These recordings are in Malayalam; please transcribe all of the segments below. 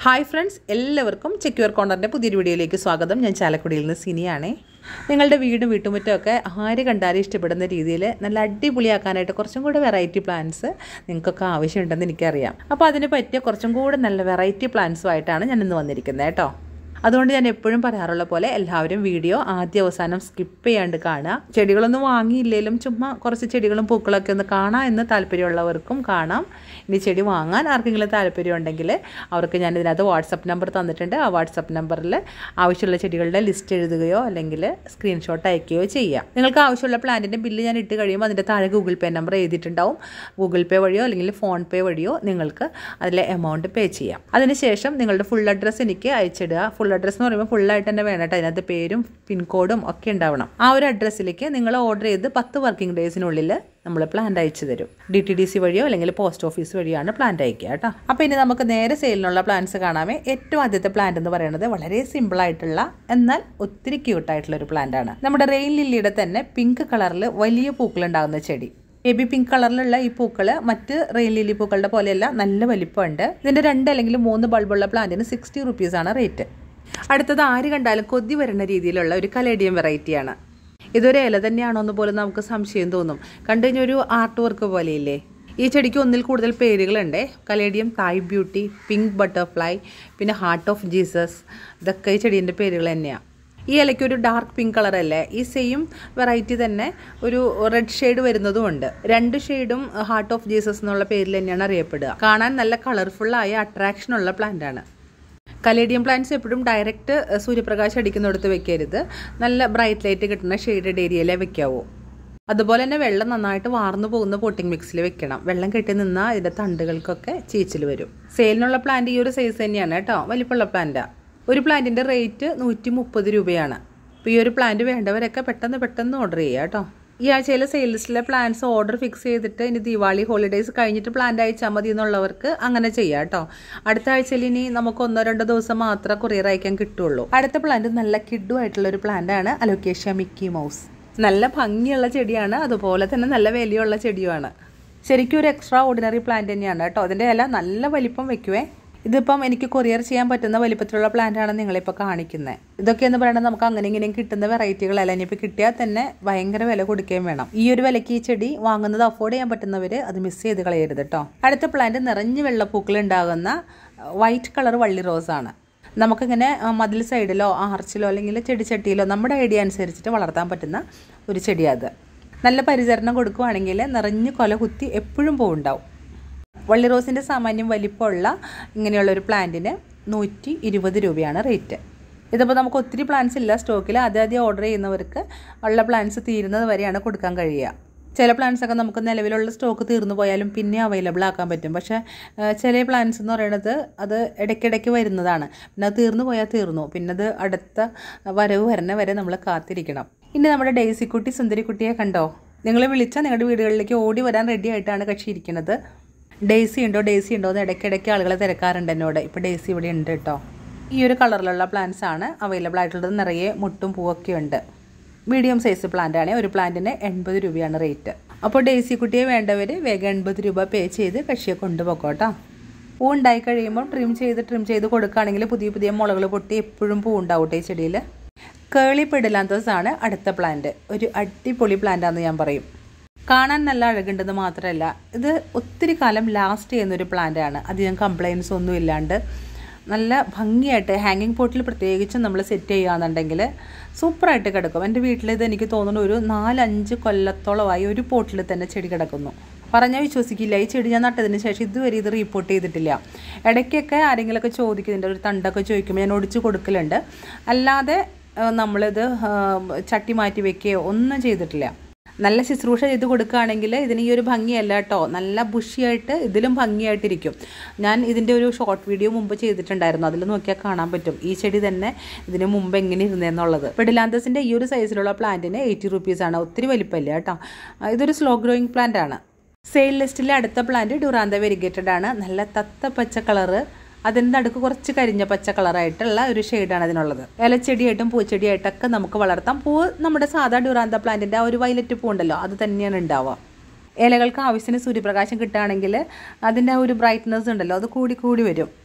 ഹായ് ഫ്രണ്ട്സ് എല്ലാവർക്കും ചെക്യൂർ കോർണറിൻ്റെ പുതിയൊരു വീഡിയോയിലേക്ക് സ്വാഗതം ഞാൻ ചാലക്കുടിയിൽ നിന്ന് സിനിയാണേ നിങ്ങളുടെ വീടും വീട്ടുമുറ്റമൊക്കെ ആര് കണ്ടാലും ഇഷ്ടപ്പെടുന്ന രീതിയിൽ നല്ല അടിപൊളിയാക്കാനായിട്ട് കുറച്ചും കൂടെ വെറൈറ്റി പ്ലാന്റ്സ് നിങ്ങൾക്കൊക്കെ ആവശ്യമുണ്ടെന്ന് എനിക്കറിയാം അപ്പോൾ അതിന് പറ്റിയ കുറച്ചും കൂടെ നല്ല വെറൈറ്റി പ്ലാന്റ്സുമായിട്ടാണ് ഞാൻ ഇന്ന് വന്നിരിക്കുന്നത് കേട്ടോ അതുകൊണ്ട് ഞാൻ എപ്പോഴും പറയാറുള്ള പോലെ എല്ലാവരും വീഡിയോ ആദ്യ അവസാനം സ്കിപ്പ് ചെയ്യാണ്ട് കാണുക ചെടികളൊന്നും വാങ്ങിയില്ലെങ്കിലും ചുമ്മാ കുറച്ച് ചെടികളും പൂക്കളൊക്കെ ഒന്ന് കാണാം എന്ന് താല്പര്യമുള്ളവർക്കും കാണാം ഇനി ചെടി വാങ്ങാൻ ആർക്കെങ്കിലും താല്പര്യം ഉണ്ടെങ്കിൽ അവർക്ക് ഞാൻ ഇതിനകത്ത് വാട്സപ്പ് നമ്പർ തന്നിട്ടുണ്ട് ആ വാട്സപ്പ് നമ്പറിൽ ആവശ്യമുള്ള ചെടികളുടെ ലിസ്റ്റ് എഴുതുകയോ അല്ലെങ്കിൽ സ്ക്രീൻഷോട്ട് അയക്കുകയോ ചെയ്യാം നിങ്ങൾക്ക് ആവശ്യമുള്ള പ്ലാന്റിൻ്റെ ബില്ല് ഞാൻ ഇട്ട് കഴിയുമ്പോൾ അതിൻ്റെ താഴെ ഗൂഗിൾ പേ നമ്പർ എഴുതിയിട്ടുണ്ടാവും ഗൂഗിൾ പേ വഴിയോ അല്ലെങ്കിൽ ഫോൺ പേ വഴിയോ നിങ്ങൾക്ക് അതിലെ എമൗണ്ട് പേ ചെയ്യാം അതിനുശേഷം നിങ്ങളുടെ ഫുൾ അഡ്രസ്സ് എനിക്ക് അയച്ചിടുക ഫുൾ അഡ്രസ്സ് എന്ന് പറയുമ്പോൾ ഫുള്ളായിട്ട് തന്നെ വേണം കേട്ടോ അതിനകത്ത് പേരും പിൻകോഡും ഒക്കെ ഉണ്ടാവണം ആ ഒരു അഡ്രസ്സിലേക്ക് നിങ്ങൾ ഓർഡർ ചെയ്ത് പത്ത് വർക്കിംഗ് ഡേയ്സിനുള്ളിൽ നമ്മൾ പ്ലാന്റ് അയച്ചു തരും ഡി ടി ഡി സി വഴിയോ അല്ലെങ്കിൽ പോസ്റ്റ് ഓഫീസ് വഴിയാണ് പ്ലാന്റ് അയക്കുക കേട്ടോ അപ്പോൾ ഇനി നമുക്ക് നേരെ സെയിലിനുള്ള പ്ലാന്റ്സ് കാണാമേ ഏറ്റവും ആദ്യത്തെ പ്ലാന്റ് എന്ന് പറയുന്നത് വളരെ സിമ്പിൾ ആയിട്ടുള്ള എന്നാൽ ഒത്തിരി ക്യൂട്ടായിട്ടുള്ള ഒരു പ്ലാന്റ് ആണ് നമ്മുടെ റെയിൻ ലില്ലിയുടെ തന്നെ പിങ്ക് കളറിൽ വലിയ പൂക്കളുണ്ടാകുന്ന ചെടി ബേബി പിങ്ക് കളറിലുള്ള ഈ പൂക്കൾ മറ്റ് റെയിൻ ലില്ലി പൂക്കളുടെ പോലെയല്ല നല്ല വലിപ്പമുണ്ട് ഇതിൻ്റെ രണ്ട് അല്ലെങ്കിൽ മൂന്ന് ബൾബുള്ള പ്ലാന്റിന് സിക്സ്റ്റി റുപ്പീസാണ് റേറ്റ് അടുത്തത് ആര് കണ്ടാലും കൊതി വരുന്ന രീതിയിലുള്ള ഒരു കലേഡിയം വെറൈറ്റിയാണ് ഇതൊരു ഇല തന്നെയാണോ എന്ന് പോലും നമുക്ക് സംശയം തോന്നും കണ്ടു കഴിഞ്ഞാൽ ഒരു ആർട്ട് വർക്ക് പോലെയില്ലേ ഈ ചെടിക്ക് ഒന്നിൽ കൂടുതൽ പേരുകളുണ്ട് caladium Thai beauty pink butterfly പിന്നെ ഹാർട്ട് ഓഫ് ജീസസ് ഇതൊക്കെ ഈ ചെടീൻ്റെ പേരുകൾ തന്നെയാണ് ഈ ഇലയ്ക്ക് ഒരു ഡാർക്ക് പിങ്ക് കളർ അല്ലേ ഈ സെയിം വെറൈറ്റി തന്നെ ഒരു റെഡ് ഷെയ്ഡ് വരുന്നതുമുണ്ട് രണ്ട് ഷെയ്ഡും ഹാർട്ട് ഓഫ് ജീസസ് എന്നുള്ള പേരിൽ തന്നെയാണ് അറിയപ്പെടുക കാണാൻ നല്ല കളർഫുള്ളായ അട്രാക്ഷനുള്ള പ്ലാന്റ് ആണ് കലേഡിയം പ്ലാന്റ്സ് എപ്പോഴും ഡയറക്റ്റ് സൂര്യപ്രകാശം അടിക്കുന്നിടത്ത് വെക്കരുത് നല്ല ബ്രൈറ്റ് ലൈറ്റ് കിട്ടുന്ന ഷെയ്ഡഡ് ഏരിയയിലേ വെക്കാവൂ അതുപോലെ തന്നെ വെള്ളം നന്നായിട്ട് വാർന്നു പോകുന്ന പോട്ടിംഗ് മിക്സിൽ വെക്കണം വെള്ളം കെട്ടി നിന്നാൽ ഇതിൻ്റെ തണ്ടുകൾക്കൊക്കെ ചീച്ചിൽ വരും സെയിലിനുള്ള പ്ലാന്റ് ഈ ഒരു സൈസ് തന്നെയാണ് കേട്ടോ വലിപ്പമുള്ള പ്ലാന്റാണ് ഒരു പ്ലാന്റിൻ്റെ റേറ്റ് നൂറ്റി മുപ്പത് രൂപയാണ് അപ്പോൾ ഈ ഒരു പ്ലാന്റ് വേണ്ടവരൊക്കെ പെട്ടെന്ന് പെട്ടെന്ന് ഓർഡർ ചെയ്യുക കേട്ടോ ഈ ആഴ്ചയിലെ സെയിൽസിലെ പ്ലാൻസ് ഓർഡർ ഫിക്സ് ചെയ്തിട്ട് ഇനി ദിവാളി ഹോളിഡേയ്സ് കഴിഞ്ഞിട്ട് പ്ലാൻ അയച്ചാൽ മതി എന്നുള്ളവർക്ക് അങ്ങനെ ചെയ്യാം കേട്ടോ അടുത്ത ആഴ്ചയിൽ ഇനി നമുക്ക് ഒന്നോ രണ്ടോ ദിവസം മാത്രമേ കൊറിയർ അയക്കാൻ കിട്ടുള്ളൂ അടുത്ത പ്ലാന്റ് നല്ല കിഡു ആയിട്ടുള്ള ഒരു പ്ലാന്റ് ആണ് അലോക്കേഷ്യ മിക്കി മൗസ് നല്ല ഭംഗിയുള്ള ചെടിയാണ് അതുപോലെ തന്നെ നല്ല വിലയുള്ള ചെടിയുമാണ് ശരിക്കും ഒരു എക്സ്ട്രാ ഓർഡിനറി പ്ലാന്റ് തന്നെയാണ് കേട്ടോ അതിൻ്റെ ഇല നല്ല വലിപ്പം വെക്കുവേ ഇതിപ്പം എനിക്ക് കൊറിയർ ചെയ്യാൻ പറ്റുന്ന വലിപ്പത്തിലുള്ള പ്ലാന്റ് ആണ് നിങ്ങളിപ്പോൾ കാണിക്കുന്നത് ഇതൊക്കെ എന്ന് പറയുന്നത് നമുക്ക് അങ്ങനെ ഇങ്ങനെയും കിട്ടുന്ന വെറൈറ്റികളല്ല ഇനിയിപ്പോൾ കിട്ടിയാൽ തന്നെ ഭയങ്കര വില കൊടുക്കുകയും വേണം ഈ ഒരു വിലയ്ക്ക് ഈ ചെടി വാങ്ങുന്നത് അഫോർഡ് ചെയ്യാൻ പറ്റുന്നവർ അത് മിസ് ചെയ്ത് കളയരുത് കേട്ടോ അടുത്ത പ്ലാന്റ് നിറഞ്ഞ് വെള്ളപ്പൂക്കൾ ഉണ്ടാകുന്ന വൈറ്റ് കളർ വള്ളി റോസാണ് നമുക്കിങ്ങനെ മതിൽ സൈഡിലോ ആർച്ചിലോ അല്ലെങ്കിൽ ചെടിച്ചട്ടിയിലോ നമ്മുടെ ഐഡിയ അനുസരിച്ചിട്ട് വളർത്താൻ പറ്റുന്ന ഒരു ചെടിയത് നല്ല പരിചരണം കൊടുക്കുവാണെങ്കിൽ നിറഞ്ഞ് കൊല കുത്തി എപ്പോഴും പൂവുണ്ടാവും വള്ളി റോസിൻ്റെ സാമാന്യം വലിപ്പമുള്ള ഇങ്ങനെയുള്ള ഒരു പ്ലാന്റിന് നൂറ്റി ഇരുപത് രൂപയാണ് റേറ്റ് ഇതിപ്പോൾ നമുക്ക് ഒത്തിരി പ്ലാന്റ്സ് ഇല്ല സ്റ്റോക്കിൽ ആദ്യം ഓർഡർ ചെയ്യുന്നവർക്ക് ഉള്ള പ്ലാന്റ്സ് തീരുന്നത് വരെയാണ് കൊടുക്കാൻ കഴിയുക ചില പ്ലാന്റ്സ് ഒക്കെ നമുക്ക് നിലവിലുള്ള സ്റ്റോക്ക് തീർന്നു പോയാലും പിന്നെ അവൈലബിൾ ആക്കാൻ പറ്റും പക്ഷേ ചില പ്ലാന്റ്സ് എന്ന് പറയുന്നത് അത് ഇടയ്ക്കിടയ്ക്ക് വരുന്നതാണ് പിന്നെ അത് തീർന്നു പോയാൽ തീർന്നു പിന്നെ അത് അടുത്ത വരവ് വരുന്ന വരെ നമ്മൾ കാത്തിരിക്കണം ഇനി നമ്മുടെ ഡെയ്സിക്കുട്ടി സുന്ദരിക്കുട്ടിയെ കണ്ടോ നിങ്ങൾ വിളിച്ചാൽ നിങ്ങളുടെ വീടുകളിലേക്ക് ഓടി വരാൻ റെഡി ആയിട്ടാണ് കക്ഷി ഇരിക്കുന്നത് ഡേസി ഉണ്ടോ ഡേസി ഉണ്ടോ എന്ന് ഇടയ്ക്കിടയ്ക്ക് ആളുകളെ തിരക്കാറുണ്ട് എന്നോട് ഇപ്പോൾ ഡേസി ഇവിടെ ഉണ്ട് കേട്ടോ ഈ ഒരു കളറിലുള്ള പ്ലാന്റ്സ് ആണ് അവൈലബിൾ ആയിട്ടുള്ളത് നിറയെ മുട്ടും പൂവൊക്കെ ഉണ്ട് മീഡിയം സൈസ് പ്ലാന്റ് ആണ് ഒരു പ്ലാന്റിന് എൺപത് രൂപയാണ് റേറ്റ് അപ്പോൾ ഡേസി കുട്ടിയെ വേണ്ടവർ വേഗം എൺപത് രൂപ പേ ചെയ്ത് കക്ഷിയെ കൊണ്ടുപോക്കോട്ടോ പൂ ഉണ്ടായി കഴിയുമ്പോൾ ട്രിം ചെയ്ത് ട്രിം ചെയ്ത് കൊടുക്കുകയാണെങ്കിൽ പുതിയ പുതിയ മുളകൾ പൊട്ടി എപ്പോഴും പൂ ഉണ്ടാവട്ടെ ഈ ചെടിയിൽ കേളി പെഡിലാന്തസ് ആണ് അടുത്ത പ്ലാന്റ് ഒരു അടിപൊളി പ്ലാന്റാന്ന് ഞാൻ പറയും കാണാൻ നല്ല അഴകുണ്ടെന്ന് മാത്രമല്ല ഇത് ഒത്തിരി കാലം ലാസ്റ്റ് ചെയ്യുന്ന ഒരു പ്ലാന്റ് ആണ് അധികം കംപ്ലയിൻസ് ഒന്നും ഇല്ലാണ്ട് നല്ല ഭംഗിയായിട്ട് ഹാങ്ങിങ് പോട്ടിൽ പ്രത്യേകിച്ചും നമ്മൾ സെറ്റ് ചെയ്യുകയാണെന്നുണ്ടെങ്കിൽ സൂപ്പറായിട്ട് കിടക്കും എൻ്റെ വീട്ടിൽ ഇത് എനിക്ക് തോന്നുന്നു ഒരു നാലഞ്ച് കൊല്ലത്തോളമായി ഒരു പോട്ടിൽ തന്നെ ചെടി കിടക്കുന്നു പറഞ്ഞാൽ വിശ്വസിക്കില്ല ഈ ചെടി ഞാൻ നട്ടതിന് ശേഷം ഇതുവരെ ഇത് റീപ്പോർട്ട് ചെയ്തിട്ടില്ല ഇടയ്ക്കൊക്കെ ആരെങ്കിലുമൊക്കെ ചോദിക്കുന്നുണ്ട് ഒരു തണ്ടൊക്കെ ചോദിക്കുമ്പോൾ ഞാൻ ഒടിച്ചു കൊടുക്കലുണ്ട് അല്ലാതെ നമ്മളിത് ചട്ടി മാറ്റി വെക്കുകയോ ഒന്നും ചെയ്തിട്ടില്ല നല്ല ശുശ്രൂഷ ചെയ്ത് കൊടുക്കുകയാണെങ്കിൽ ഇതിന് ഈ ഒരു ഭംഗിയല്ല കേട്ടോ നല്ല ബുഷിയായിട്ട് ഇതിലും ഭംഗിയായിട്ടിരിക്കും ഞാൻ ഇതിൻ്റെ ഒരു ഷോർട്ട് വീഡിയോ മുമ്പ് ചെയ്തിട്ടുണ്ടായിരുന്നു അതിൽ നോക്കിയാൽ കാണാൻ പറ്റും ഈ ചെടി തന്നെ ഇതിന് മുമ്പ് എങ്ങനെ ഇരുന്നതെന്നുള്ളത് പെഡിലാന്തസിൻ്റെ ഈ ഒരു സൈസിലുള്ള പ്ലാന്റിന് എയ്റ്റി റുപ്പീസാണ് ഒത്തിരി വലിപ്പമില്ല കേട്ടോ ഇതൊരു സ്ലോ ഗ്രോയിങ് പ്ലാന്റ് ആണ് സെയിൽ ലിസ്റ്റിലെ അടുത്ത പ്ലാന്റ് ഡുറാന്ത വെരിഗേറ്റഡ് ആണ് നല്ല തത്ത പച്ച കളറ് അതിൻ്റെ നടുക്ക് കുറച്ച് കരിഞ്ഞ പച്ച കളറായിട്ടുള്ള ഒരു ഷെയ്ഡാണ് അതിനുള്ളത് ഇലച്ചെടിയായിട്ടും പൂച്ചെടിയായിട്ടൊക്കെ നമുക്ക് വളർത്താം പൂവ് നമ്മുടെ സാധാ ഡ്യൂറാന്ത പ്ലാന്റിൻ്റെ ആ ഒരു വയലറ്റ് പൂ ഉണ്ടല്ലോ അത് തന്നെയാണ് ഉണ്ടാവുക ഇലകൾക്ക് ആവശ്യത്തിന് സൂര്യപ്രകാശം കിട്ടുകയാണെങ്കിൽ അതിൻ്റെ ആ ഒരു ബ്രൈറ്റ്നസ് ഉണ്ടല്ലോ അത് കൂടി കൂടി വരും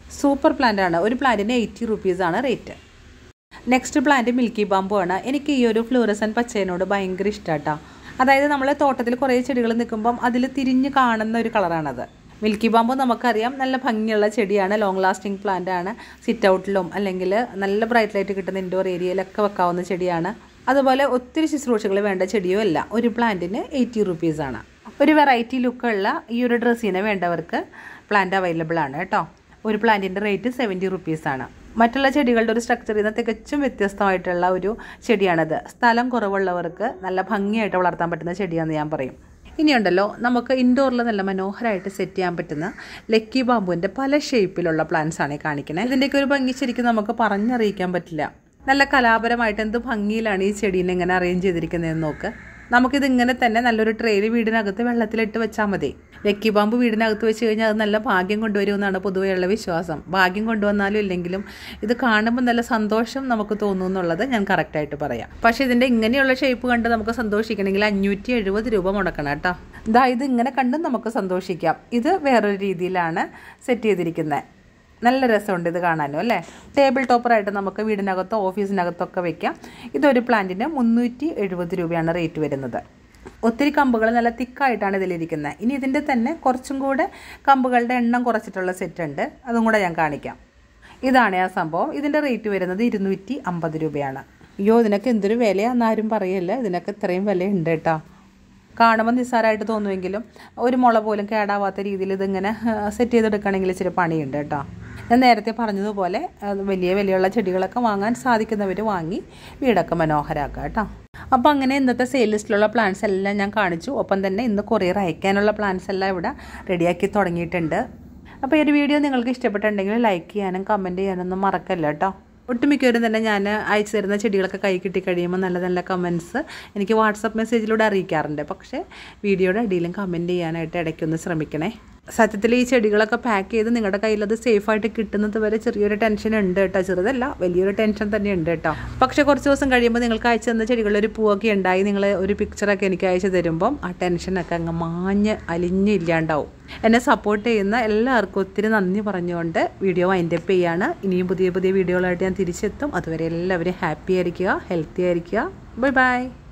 സൂപ്പർ പ്ലാന്റ് ആണ് ഒരു പ്ലാന്റിന് എയ്റ്റി റുപ്പീസാണ് rate next plant milky bamboo ആണ് എനിക്ക് ഈ ഒരു ഫ്ലൂറസൻ പച്ചേനോട് ഭയങ്കര ഇഷ്ടമാട്ടോ അതായത് നമ്മൾ തോട്ടത്തിൽ കുറേ ചെടികൾ നിൽക്കുമ്പം അതിൽ തിരിഞ്ഞ് കാണുന്ന ഒരു കളറാണത് മിൽക്കി ബാമ്പു നമുക്കറിയാം നല്ല ഭംഗിയുള്ള ചെടിയാണ് ലോങ് ലാസ്റ്റിംഗ് പ്ലാന്റ് ആണ് സിറ്റ് ഔട്ടിലും അല്ലെങ്കിൽ നല്ല ബ്രൈറ്റ് ലൈറ്റ് കിട്ടുന്ന ഇൻഡോർ ഏരിയയിലൊക്കെ വെക്കാവുന്ന ചെടിയാണ് അതുപോലെ ഒത്തിരി ശുശ്രൂഷകൾ വേണ്ട ചെടിയും അല്ല ഒരു പ്ലാന്റിന് എയ്റ്റി റുപ്പീസാണ് ഒരു വെറൈറ്റി ലുക്കുള്ള ഈ ഒരു ഡ്രസ്സിനെ വേണ്ടവർക്ക് പ്ലാന്റ് അവൈലബിൾ ആണ് കേട്ടോ ഒരു പ്ലാന്റിൻ്റെ റേറ്റ് സെവൻറ്റി റുപ്പീസാണ് മറ്റുള്ള ചെടികളുടെ ഒരു സ്ട്രക്ചറിൽ നിന്ന് തികച്ചും വ്യത്യസ്തമായിട്ടുള്ള ഒരു ചെടിയാണിത് സ്ഥലം കുറവുള്ളവർക്ക് നല്ല ഭംഗിയായിട്ട് വളർത്താൻ പറ്റുന്ന ചെടിയാണെന്ന് ഞാൻ പറയും ഇനിയുണ്ടല്ലോ നമുക്ക് ഇൻഡോറിൽ നല്ല മനോഹരമായിട്ട് സെറ്റ് ചെയ്യാൻ പറ്റുന്ന ലക്കി ബാമ്പുവിൻ്റെ പല ഷേപ്പിലുള്ള പ്ലാന്റ്സ് ആണ് ഈ കാണിക്കുന്നത് ഇതിൻ്റെയൊക്കെ ഒരു ഭംഗി ശരിക്കും നമുക്ക് പറഞ്ഞറിയിക്കാൻ പറ്റില്ല നല്ല കലാപരമായിട്ട് എന്ത് ഭംഗിയിലാണ് ഈ ചെടീനെ ഇങ്ങനെ അറേഞ്ച് ചെയ്തിരിക്കുന്നതെന്ന് നോക്ക് നമുക്കിത് ഇങ്ങനെ തന്നെ നല്ലൊരു ട്രെയിൽ വീടിനകത്ത് വെള്ളത്തിലിട്ട് വെച്ചാൽ മതി ലക്കി പാമ്പ് വീടിനകത്ത് വെച്ച് കഴിഞ്ഞാൽ അത് നല്ല ഭാഗ്യം കൊണ്ടുവരുമെന്നാണ് പൊതുവെയുള്ള വിശ്വാസം ഭാഗ്യം കൊണ്ടുവന്നാലും ഇല്ലെങ്കിലും ഇത് കാണുമ്പോൾ നല്ല സന്തോഷം നമുക്ക് തോന്നും എന്നുള്ളത് ഞാൻ കറക്റ്റായിട്ട് പറയാം പക്ഷേ ഇതിൻ്റെ ഇങ്ങനെയുള്ള ഷേപ്പ് കണ്ട് നമുക്ക് സന്തോഷിക്കണമെങ്കിൽ അഞ്ഞൂറ്റി എഴുപത് രൂപ മുടക്കണം കേട്ടോ ഇതാ ഇത് ഇങ്ങനെ കണ്ടും നമുക്ക് സന്തോഷിക്കാം ഇത് വേറൊരു രീതിയിലാണ് സെറ്റ് ചെയ്തിരിക്കുന്നത് നല്ല രസമുണ്ട് ഇത് കാണാനും അല്ലേ ടേബിൾ ടോപ്പറായിട്ട് നമുക്ക് വീടിനകത്തോ ഓഫീസിനകത്തോ ഒക്കെ വെക്കാം ഇതൊരു പ്ലാന്റിന് മുന്നൂറ്റി എഴുപത് രൂപയാണ് റേറ്റ് വരുന്നത് ഒത്തിരി കമ്പുകൾ നല്ല തിക്കായിട്ടാണ് ഇതിലിരിക്കുന്നത് ഇനി ഇതിൻ്റെ തന്നെ കുറച്ചും കൂടെ കമ്പുകളുടെ എണ്ണം കുറച്ചിട്ടുള്ള സെറ്റ് ഉണ്ട് അതും കൂടെ ഞാൻ കാണിക്കാം ഇതാണ് ആ സംഭവം ഇതിൻ്റെ റേറ്റ് വരുന്നത് ഇരുന്നൂറ്റി അമ്പത് രൂപയാണ് അയ്യോ ഇതിനൊക്കെ എന്തൊരു വിലയാണെന്ന് ആരും പറയല്ല ഇതിനൊക്കെ ഇത്രയും വിലയുണ്ട് കേട്ടോ കാണുമ്പോൾ നിസ്സാരമായിട്ട് തോന്നുമെങ്കിലും ഒരു മുള പോലും കേടാവാത്ത രീതിയിൽ ഇതിങ്ങനെ സെറ്റ് ചെയ്തെടുക്കണമെങ്കിൽ ഇച്ചിരി പണിയുണ്ട് കേട്ടോ ഞാൻ നേരത്തെ പറഞ്ഞതുപോലെ അത് വലിയ വിലയുള്ള ചെടികളൊക്കെ വാങ്ങാൻ സാധിക്കുന്നവർ വാങ്ങി വീടൊക്കെ മനോഹരമാക്കുക കേട്ടോ അപ്പോൾ അങ്ങനെ ഇന്നത്തെ സെയിൽ ലിസ്റ്റിലുള്ള പ്ലാൻസ് എല്ലാം ഞാൻ കാണിച്ചു ഒപ്പം തന്നെ ഇന്ന് കൊറിയർ അയക്കാനുള്ള പ്ലാൻസ് എല്ലാം ഇവിടെ റെഡിയാക്കി തുടങ്ങിയിട്ടുണ്ട് അപ്പോൾ ഈ ഒരു വീഡിയോ നിങ്ങൾക്ക് ഇഷ്ടപ്പെട്ടിട്ടുണ്ടെങ്കിൽ ലൈക്ക് ചെയ്യാനും കമൻറ്റ് ചെയ്യാനൊന്നും മറക്കല്ല കേട്ടോ ഒട്ടുമിക്കവരും തന്നെ ഞാൻ അയച്ചു തരുന്ന ചെടികളൊക്കെ കൈ കിട്ടി കഴിയുമ്പോൾ നല്ല നല്ല കമൻസ് എനിക്ക് വാട്സപ്പ് മെസ്സേജിലൂടെ അറിയിക്കാറുണ്ട് പക്ഷേ വീഡിയോയുടെ അടിയിലും കമൻറ്റ് ചെയ്യാനായിട്ട് ഇടയ്ക്കൊന്ന് ശ്രമിക്കണേ സത്യത്തിൽ ഈ ചെടികളൊക്കെ പാക്ക് ചെയ്ത് നിങ്ങളുടെ കയ്യിൽ അത് സേഫായിട്ട് കിട്ടുന്നത് വരെ ചെറിയൊരു ടെൻഷൻ ഉണ്ട് കേട്ടോ ചെറുതല്ല വലിയൊരു ടെൻഷൻ തന്നെ ഉണ്ട് കേട്ടോ പക്ഷേ കുറച്ച് ദിവസം കഴിയുമ്പോൾ നിങ്ങൾക്ക് അയച്ചു തന്ന ചെടികളിലൊരു പൂവൊക്കെ ഉണ്ടായി നിങ്ങൾ ഒരു പിക്ചറൊക്കെ എനിക്ക് അയച്ചു തരുമ്പം ആ ടെൻഷനൊക്കെ അങ്ങ് മാഞ്ഞ് അലിഞ്ഞ് ഇല്ലാണ്ടാവും എന്നെ സപ്പോർട്ട് ചെയ്യുന്ന എല്ലാവർക്കും ഒത്തിരി നന്ദി പറഞ്ഞുകൊണ്ട് വീഡിയോ വൈൻഡപ്പ് ചെയ്യാണ് ഇനിയും പുതിയ പുതിയ വീഡിയോകളായിട്ട് ഞാൻ തിരിച്ചെത്തും അതുവരെ എല്ലാവരും ഹാപ്പി ആയിരിക്കുക ഹെൽത്തി ആയിരിക്കുക ബൈ ബൈ